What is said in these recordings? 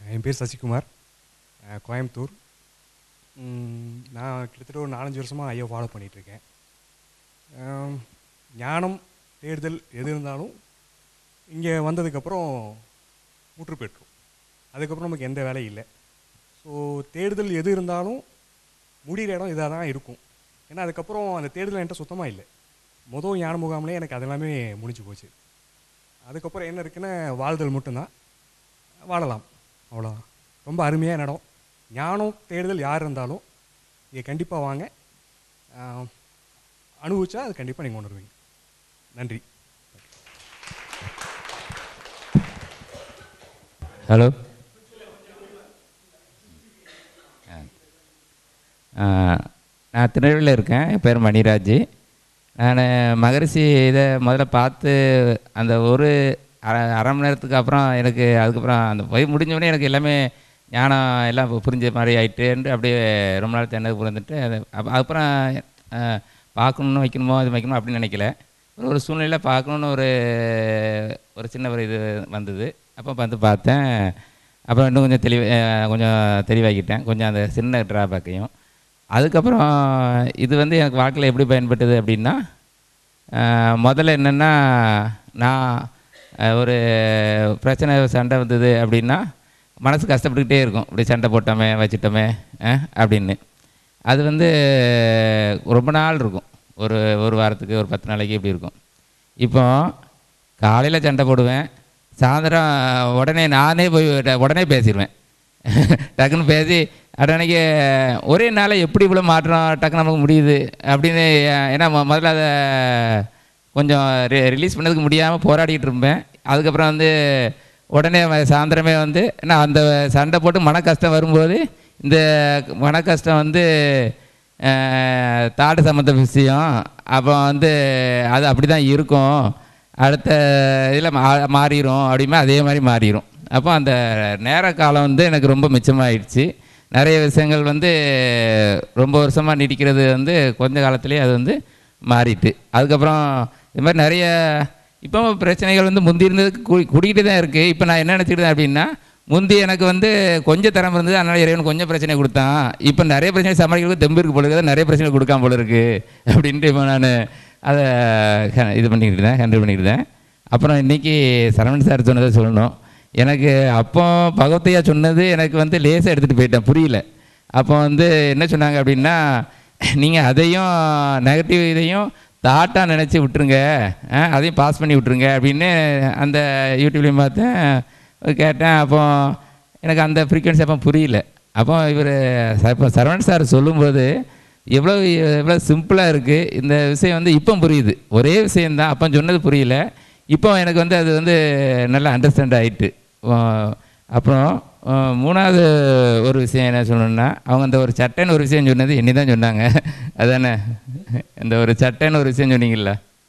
என் பேர் சசிகுமார் அஹ், கோயம்புத்தூர் ம், நான் கிட்டத்தட்ட ஒரு நாலஞ்சு வருஷமாக ஐயோ ஃபாலோ பண்ணிகிட்ருக்கேன் ஞானம் தேடுதல் எது இருந்தாலும் இங்கே வந்ததுக்கப்புறம் முற்று பெற்றோம் அதுக்கப்புறம் நமக்கு எந்த வேலையும் இல்லை ஸோ தேடுதல் எது இருந்தாலும் முடிகிற இடம் இதாக தான் இருக்கும் ஏன்னா அதுக்கப்புறம் அந்த தேடுதல் என்கிட்ட சுத்தமாக இல்லை மொதல் ஞான முகாம்லேயே எனக்கு அதெல்லாமே முடிஞ்சு போச்சு அதுக்கப்புறம் என்ன இருக்குன்னா வாழ்தல் மட்டும்தான் வாழலாம் அவ்வளோதான் ரொம்ப அருமையான இடம் ஞானம் தேடுதல் யார் இருந்தாலும் இங்கே கண்டிப்பாக வாங்க ஆஹ், அனுபவிச்சா அது கண்டிப்பாக நீங்கள் உணர்வீங்க நன்றி ஹலோ நான் திருநெல்வேலியில் இருக்கேன் என் பேர் மணிராஜ் நான் மகரிஷி இதை முதல்ல பார்த்து அந்த ஒரு அரை அரை மணி நேரத்துக்கு அப்புறம் எனக்கு அதுக்கப்புறம் அந்த போய் முடிஞ்ச உடனே எனக்கு எல்லாமே ஞானம் எல்லாம் பு- புரிஞ்ச மாதிரி ஆயிட்டுன்ட்டு அப்படியே ரொம்ப நாள் தென்னது புரிந்துட்டு அது அப்ப- அப்புறம் அஹ், பார்க்கணுன்னு வைக்கணுமோ இது வைக்கணுமோ அப்படின்னு நினைக்கல ஒரு ஒரு சூழ்நிலையில் பார்க்கணுன்னு ஒரு ஒரு சின்ன ஒரு இது வந்தது அப்போ வந்து பார்த்தேன் அப்புறம் இன்னும் கொஞ்சம் தெளிவு அஹ், கொஞ்சம் தெளிவாக்கிட்டேன் கொஞ்சம் அந்த சின்ன ட்ராபேக்கையும் அதுக்கப்புறம் இது வந்து எனக்கு வாழ்க்கையில் எப்படி பயன்பட்டது அப்படின்னா அஹ், முதல்ல என்னென்னா நான் அஹ், ஒரு பிரச்சனை சண்டை வந்தது அப்படின்னா மனசு கஷ்டப்பட்டுக்கிட்டே இருக்கும் இப்படி சண்டை போட்டோமே வச்சிட்டோமே அஹ், அப்படின்னு அது வந்து ரொம்ப நாள் இருக்கும் ஒரு ஒரு வாரத்துக்கு ஒரு பத்து நாளைக்கு இப்படி இருக்கும் இப்போ காலையில் சண்டை போடுவேன் சாயந்தரம் உடனே நானே போய் ட- உடனே பேசிடுவேன் டக்குன்னு பேசி அன்னைக்கு ஒரே நாளில் எப்படி இவ்வளோ மாற்றம் டக்குன்னு நமக்கு முடியுது அப்படின்னு ஏ- ஏன்னா மொ- முதல்ல அதை கொஞ்சம் ரிலீஸ் பண்ணதுக்கு முடியாமல் போராடிட்டு இருப்பேன் அதுக்கப்புறம் வந்து உடனே வ- சாயந்தரமே வந்து நான் அந்த சண்டை போட்டு மன கஷ்டம் வரும்போது இந்த மன கஷ்டம் வந்து அஹ், தாடு சம்மந்த விஷயம் அப்போ வந்து அது அப்படி தான் இருக்கும் அடுத்த இதில் மா மாறிடும் அப்படியுமே அதே மாதிரி மாறிடும் அப்போ அந்த நேர காலம் வந்து எனக்கு ரொம்ப மிச்சமாயிடுச்சு நிறைய விஷயங்கள் வந்து ரொம்ப வருஷமாக நீடிக்கிறது வந்து கொஞ்ச காலத்துலேயே அது வந்து மாறிட்டு அதுக்கப்புறம் இது மாதிரி நிறைய இப்போ பிரச்சனைகள் வந்து முந்தி இருந்ததுக்கு கூ கூடிக்கிட்டு தான் இருக்குது இப்போ நான் என்ன நினச்சிக்கிட்டேன் அப்படின்னா முந்தி எனக்கு வந்து கொஞ்சம் திறமை இருந்தது அதனால் இறைவன் கொஞ்சம் பிரச்சனை கொடுத்தான் இப்போ நிறைய பிரச்சனை சமாளிக்கிறதுக்கு தெம்பு இருக்கு போல இருக்குது நிறைய பிரச்சனை கொடுக்காம போல இருக்கு அப்படின்ட்டு இப்போ நான் அதை ஹ- இது பண்ணிக்கிட்டு இருந்தேன் ஹேண்டில் பண்ணிக்கிட்டு இருந்தேன் அப்புறம் இன்றைக்கி சரவணன் சார் சொன்னதை சொல்லணும் எனக்கு அப்போ பகவத்தையா சொன்னது எனக்கு வந்து லேசாக எடுத்துகிட்டு போயிட்டேன் புரியல அப்போ வந்து என்ன சொன்னாங்க அப்படின்னா நீங்கள் அதையும் நெகட்டிவ் இதையும் தாட்டாக நினச்சி விட்டுருங்க ஆ, அதையும் பாஸ் பண்ணி விட்டுருங்க அப்படின்னு அந்த யூடியூப்லேயும் பார்த்தேன் கேட்டேன் அப்போ எனக்கு அந்த ஃப்ரீக்வன்சி அப்போ புரியல அப்போ இவர் இப்போ சரவணன் சார் சொல்லும்போது எவ்வளோ எவ்வளோ சிம்பிளாக இருக்குது இந்த விஷயம் வந்து இப்போ புரியுது ஒரே விஷயந்தான் அப்போ சொன்னது புரியல இப்போ எனக்கு வந்து அது வந்து நல்லா அண்டர்ஸ்டாண்ட் ஆயிட்டு அஹ் அப்புறம் அஹ் மூணாவது ஒரு விஷயம் என்ன சொல்லணும்னா அவங்க அந்த ஒரு சட்டைன்னு ஒரு விஷயம் சொன்னது என்னை தான் சொன்னாங்க அதானே இந்த ஒரு சட்டைன்னு ஒரு விஷயம் சொன்னீங்கல்ல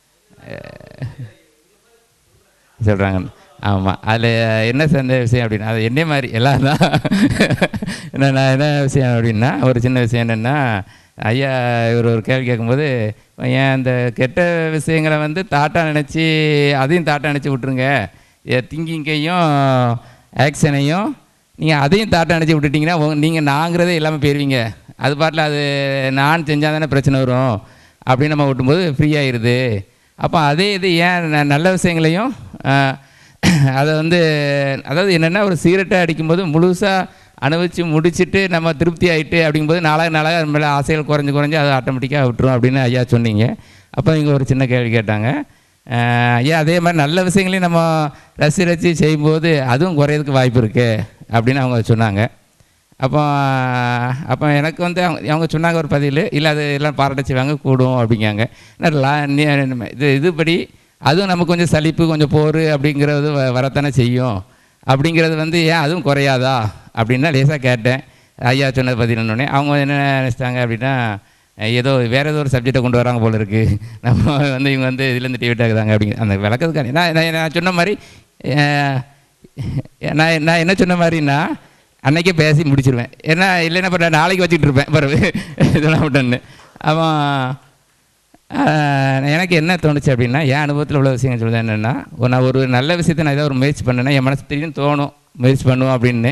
சொல்கிறாங்க ஆமாம் அதில் என்ன சேர்ந்த விஷயம் அப்படின்னா அது என்ன மாதிரி எல்லாம் தான் என்ன நான் என்ன விஷயம் அப்படின்னா ஒரு சின்ன விஷயம் என்னென்னா ஐயா இவர் ஒரு கேள்வி கேட்கும்போது ஏன் அந்த கெட்ட விஷயங்களை வந்து தாட்டாக நினச்சி அதையும் தாட்டாக நினச்சி விட்ருங்க திங்கிங்கையும் ஆக்ஷனையும் நீங்கள் அதையும் தாட்டாக நினச்சி விட்டுட்டிங்கன்னா நீங்கள் நாங்கிறதே இல்லாமல் போயிடுவீங்க அது பாட்டில் அது நான் செஞ்சால் தானே பிரச்சனை வரும் அப்படின்னு நம்ம விட்டும்போது ஃப்ரீ ஆயிடுது அப்போ அதே இது ஏன் ந- நல்ல விஷயங்களையும் ஆஹ், அதை வந்து அதாவது என்னென்னா ஒரு சிகரெட்டை அடிக்கும்போது முழுசாக அனுபவித்து முடிச்சிட்டு நம்ம திருப்தி ஆகிட்டு அப்படிங்கும்போது நாளாக நாளாக அது மேலே ஆசைகள் குறைஞ்சு குறைஞ்சு அது ஆட்டோமேட்டிக்காக விட்டுரும் அப்படின்னு ஐயா சொன்னீங்க அப்போ இங்கே ஒரு சின்ன கேள்வி கேட்டாங்க ஆஹ், ஐயா அதே மாதிரி நல்ல விஷயங்களையும் நம்ம ரசி ரசி செய்யும்போது அதுவும் குறையிறதுக்கு வாய்ப்பு இருக்குது அப்படின்னு அவங்க சொன்னாங்க அப்போ அப்போ எனக்கு வந்து அவங்க அவங்க சொன்னாங்க ஒரு பதில் இல்லை அது எல்லாம் பாராட்ட செய்வாங்க கூடும் அப்படிங்காங்க நான் லா- நீ- இது இதுபடி அதுவும் நமக்கு கொஞ்சம் சலிப்பு கொஞ்சம் போர் அப்படிங்கிறது வ- வரத்தானே செய்யும் அப்படிங்கிறது வந்து ஏன் அதுவும் குறையாதா அப்படின்னா லேசாக கேட்டேன் ஐயா சொன்னது பதினொன்னே அவங்க என்ன நினச்சிட்டாங்க அப்படின்னா ஏதோ வேறு ஏதோ ஒரு சப்ஜெக்டை கொண்டு வராங்க போல இருக்குது நம்ம வந்து இவங்க வந்து இதுலேருந்து டிவிட் ஆகுதாங்க அப்படிங்க அந்த விளக்கத்துக்கான நான் நான் நான் சொன்ன மாதிரி அஹ், நான் நான் என்ன சொன்ன மாதிரின்னா அன்னைக்கே பேசி முடிச்சிருவேன் ஏன்னா இல்லைன்னா இப்போ நான் நாளைக்கு வச்சுக்கிட்டு இருப்பேன் பிறகு இதெல்லாம் விட்டேன்னு அவன் ஆஹ், எனக்கு என்ன தோணுச்சு அப்படின்னா என் அனுபவத்தில் உள்ள விஷயங்கள் சொல்லுது என்னென்னா நான் ஒரு நல்ல விஷயத்தை நான் ஏதாவது ஒரு முயற்சி பண்ணேன்னா என் மனசு திடீர்னு தோணும் முயற்சி பண்ணுவோம் அப்படின்னு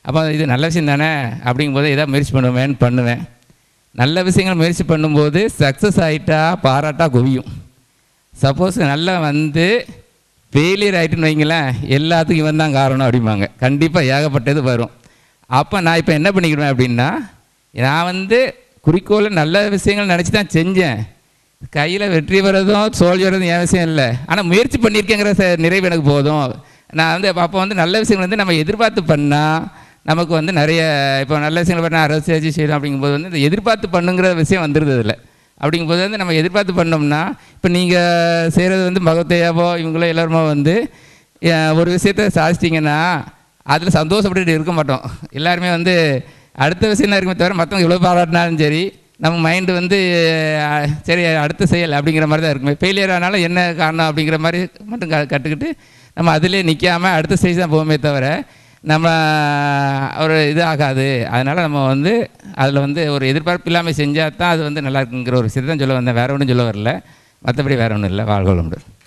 அப்போ இது நல்ல விஷயம் தானே அப்படிங்கும்போது ஏதாவது முயற்சி பண்ணுவேன்னு பண்ணுவேன் நல்ல விஷயங்கள் முயற்சி பண்ணும்போது சக்ஸஸ் ஆகிட்டா பாராட்டா குவியும் சப்போஸ் நல்லா வந்து ஃபெயிலியர் ஆகிட்டுன்னு வைங்களேன் எல்லாத்துக்கும் இவன் தான் காரணம் அப்படிம்பாங்க கண்டிப்பாக ஏகப்பட்டது வரும் அப்போ நான் இப்போ என்ன பண்ணிக்கிடுவேன் அப்படின்னா நான் வந்து குறிக்கோளை நல்ல விஷயங்கள் நினச்சி தான் செஞ்சேன் கையில் வெற்றி பெறதும் தோல்வி வர்றதும் என் விஷயம் இல்லை ஆனால் முயற்சி பண்ணியிருக்கேங்கிற ச நிறைவு எனக்கு போதும் நான் வந்து அப்போ வந்து நல்ல விஷயங்கள் வந்து நம்ம எதிர்பார்த்து பண்ணால் நமக்கு வந்து நிறைய இப்போ நல்ல விஷயங்கள் பண்ணால் அரசியல் செய்யணும் அப்படிங்கும்போது வந்து இந்த எதிர்பார்த்து பண்ணுங்கிற விஷயம் வந்துடுது இல்லை அப்படிங்கும்போது வந்து நம்ம எதிர்பார்த்து பண்ணோம்னா இப்போ நீங்கள் செய்கிறது வந்து மகத்தையாவோ இவங்களோ எல்லாருமோ வந்து அஹ், ஒரு விஷயத்த சாதிச்சிட்டிங்கன்னா அதில் சந்தோஷப்பட்டுட்டு இருக்க மாட்டோம் எல்லாருமே வந்து அடுத்த விஷயம் தான் இருக்குமே தவிர மற்றவங்க எவ்வளோ பாராட்டினாலும் சரி நம்ம மைண்டு வந்து அஹ், சரி அடுத்த செயல் அப்படிங்கிற மாதிரி தான் இருக்குமே ஃபெயிலியர் ஆனாலும் என்ன காரணம் அப்படிங்கிற மாதிரி மட்டும் க கற்றுக்கிட்டு நம்ம அதிலே நிற்காம அடுத்த ஸ்டேஜ் தான் போவோமே தவிர நம்ம ஒரு இது ஆகாது அதனால் நம்ம வந்து அதில் வந்து ஒரு எதிர்பார்ப்பு இல்லாமல் செஞ்சால் தான் அது வந்து நல்லா இருக்குங்கிற ஒரு விஷயத்தை தான் சொல்ல வந்தேன் வேறு ஒன்றும் சொல்ல வரல மற்றபடி வேறு ஒன்றும் இல்லை வாழ்க்கை உண்டு